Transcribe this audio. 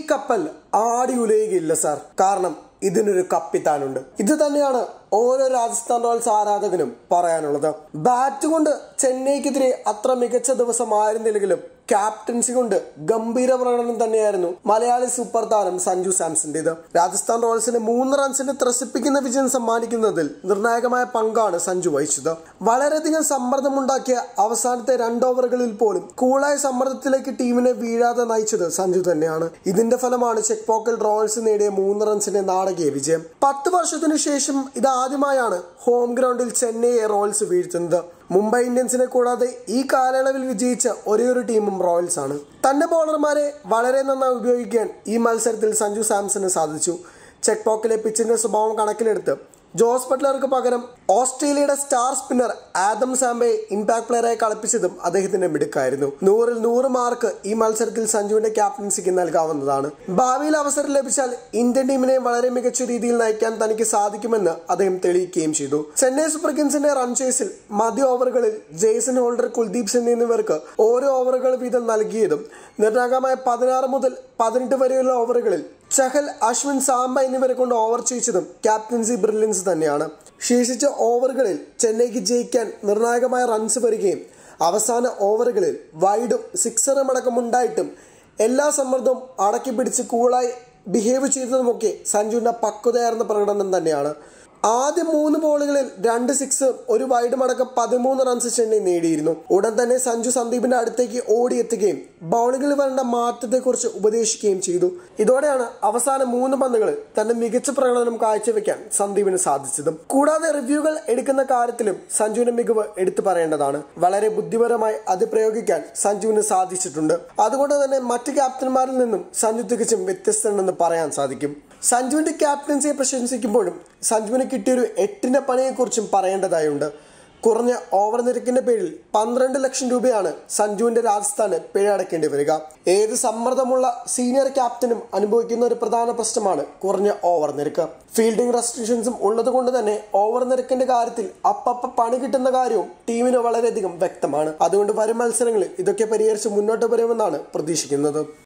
കപ്പൽ ആടി ഉലയുകയില്ല സാർ കാരണം ഇതിനൊരു കപ്പിത്താനുണ്ട് ഇത് തന്നെയാണ് ഓരോ രാജസ്ഥാൻ റോയൽസ് ആരാധകനും പറയാനുള്ളത് ബാറ്റ് കൊണ്ട് ചെന്നൈക്കെതിരെ അത്ര മികച്ച ദിവസമായിരുന്നില്ലെങ്കിലും ക്യാപ്റ്റൻസി കൊണ്ട് ഗംഭീര പ്രകടനം തന്നെയായിരുന്നു മലയാളി സൂപ്പർ താരം സഞ്ജു സാംസന്റേത് രാജസ്ഥാൻ റോയൽസിന് മൂന്ന് റൺസിന് ത്രസിപ്പിക്കുന്ന വിജയം സമ്മാനിക്കുന്നതിൽ നിർണായകമായ പങ്കാണ് സഞ്ജു വഹിച്ചത് വളരെയധികം സമ്മർദ്ദമുണ്ടാക്കിയ അവസാനത്തെ രണ്ട് ഓവറുകളിൽ പോലും കൂളായ സമ്മർദ്ദത്തിലേക്ക് ടീമിനെ വീഴാതെ നയിച്ചത് സഞ്ജു തന്നെയാണ് ഇതിന്റെ ഫലമാണ് ചെക്ക് പോക്കൽ റോയൽസ് നേടിയ മൂന്ന് റൺസിന്റെ നാടകീയ വിജയം പത്ത് വർഷത്തിനു ശേഷം ഇതാദ്യമായാണ് ഹോം ഗ്രൗണ്ടിൽ ചെന്നൈയെ റോയൽസ് വീഴ്ത്തുന്നത് മുംബൈ ഇന്ത്യൻസിനെ കൂടാതെ ഈ കാലയളവിൽ വിജയിച്ച ഒരേ ഒരു ടീമും റോയൽസ് ആണ് തന്റെ ബോളർമാരെ വളരെ നന്നായി ഉപയോഗിക്കാൻ ഈ മത്സരത്തിൽ സഞ്ജു സാംസന് സാധിച്ചു ചെക്ക് പോക്കിലെ പിച്ചിന്റെ സ്വഭാവം കണക്കിലെടുത്ത് ജോസ് ബട്ട്ലർക്ക് പകരം ഓസ്ട്രേലിയയുടെ സ്റ്റാർ സ്പിന്നർ ആദം സാംബയെ ഇമ്പാക്ട് പ്ലെയറായി കളിപ്പിച്ചതും അദ്ദേഹത്തിന്റെ മിടുക്കായിരുന്നു നൂറിൽ നൂറ് മാർക്ക് ഈ മത്സരത്തിൽ സഞ്ജുവിന്റെ ക്യാപ്റ്റൻസിക്ക് നൽകാവുന്നതാണ് ഭാവിയിൽ അവസരം ലഭിച്ചാൽ ഇന്ത്യൻ ടീമിനെ വളരെ മികച്ച രീതിയിൽ നയിക്കാൻ തനിക്ക് സാധിക്കുമെന്ന് അദ്ദേഹം തെളിയിക്കുകയും ചെയ്തു ചെന്നൈ സൂപ്പർ കിങ്സിന്റെ റൺ ചേസിൽ മധ്യ ഓവറുകളിൽ ജെയ്സൺ ഹോൾഡർ കുൽദീപ് സിംഗ് എന്നിവർക്ക് ഓരോ ഓവറുകൾ വീതം നൽകിയതും നിർണായകമായ പതിനാറ് മുതൽ പതിനെട്ട് വരെയുള്ള ഓവറുകളിൽ ചഹൽ അശ്വിൻ സാംബ എന്നിവരെ കൊണ്ട് ഓവർ ചെയ്യിച്ചതും ക്യാപ്റ്റൻസി ബ്രില്യൻസ് തന്നെയാണ് ശേഷിച്ച ഓവറുകളിൽ ചെന്നൈക്ക് ജയിക്കാൻ നിർണായകമായ റൺസ് വരികയും അവസാന ഓവറുകളിൽ വൈഡും സിക്സറും അടക്കമുണ്ടായിട്ടും എല്ലാ സമ്മർദ്ദവും അടക്കി പിടിച്ച് കൂളായി ബിഹേവ് ചെയ്തതുമൊക്കെ സഞ്ജുവിന്റെ പക്വതയാർന്ന പ്രകടനം തന്നെയാണ് ആദ്യ മൂന്ന് ബോളുകളിൽ രണ്ട് സിക്സ് ഒരു വൈഡും അടക്കം പതിമൂന്ന് റൺസ് ചെന്നൈ നേടിയിരുന്നു ഉടൻ തന്നെ സഞ്ജു സന്ദീപിന്റെ അടുത്തേക്ക് ഓടിയെത്തുകയും ബൗളിംഗിൽ വരേണ്ട മാറ്റത്തെക്കുറിച്ച് ഉപദേശിക്കുകയും ചെയ്തു ഇതോടെയാണ് അവസാന മൂന്ന് പന്തുകളിൽ തന്റെ മികച്ച പ്രകടനം കാഴ്ചവെക്കാൻ സന്ദീപിന് സാധിച്ചതും കൂടാതെ റിവ്യൂകൾ എടുക്കുന്ന കാര്യത്തിലും സഞ്ജുവിന്റെ മികവ് എടുത്തു പറയേണ്ടതാണ് വളരെ ബുദ്ധിപരമായി അത് പ്രയോഗിക്കാൻ സഞ്ജുവിന് സാധിച്ചിട്ടുണ്ട് അതുകൊണ്ട് തന്നെ മറ്റ് ക്യാപ്റ്റന്മാരിൽ നിന്നും സഞ്ജു തികച്ചും വ്യത്യസ്തനെന്ന് പറയാൻ സാധിക്കും സഞ്ജുവിന്റെ ക്യാപ്റ്റൻസിയെ പ്രശംസിക്കുമ്പോഴും സഞ്ജുവിന് കിട്ടിയൊരു എട്ടിന്റെ പണിയെക്കുറിച്ചും പറയേണ്ടതായുണ്ട് കുറഞ്ഞ ഓവർ നിരക്കിന്റെ പേരിൽ പന്ത്രണ്ട് ലക്ഷം രൂപയാണ് സഞ്ജുവിന്റെ രാജസ്ഥാന് പിഴ അടക്കേണ്ടി വരിക ഏത് സമ്മർദ്ദമുള്ള സീനിയർ ക്യാപ്റ്റനും അനുഭവിക്കുന്ന ഒരു പ്രധാന പ്രശ്നമാണ് കുറഞ്ഞ ഓവർ നിരക്ക് ഫീൽഡിംഗ് റെസ്ട്രിക്ഷൻസും ഉള്ളത് കൊണ്ട് തന്നെ ഓവർ നിരക്കിന്റെ കാര്യത്തിൽ അപ്പപ്പ പണി കിട്ടുന്ന കാര്യവും ടീമിന് വളരെയധികം വ്യക്തമാണ് അതുകൊണ്ട് വരും മത്സരങ്ങളിൽ ഇതൊക്കെ പരിഹരിച്ച് മുന്നോട്ട് വരുമെന്നാണ് പ്രതീക്ഷിക്കുന്നത്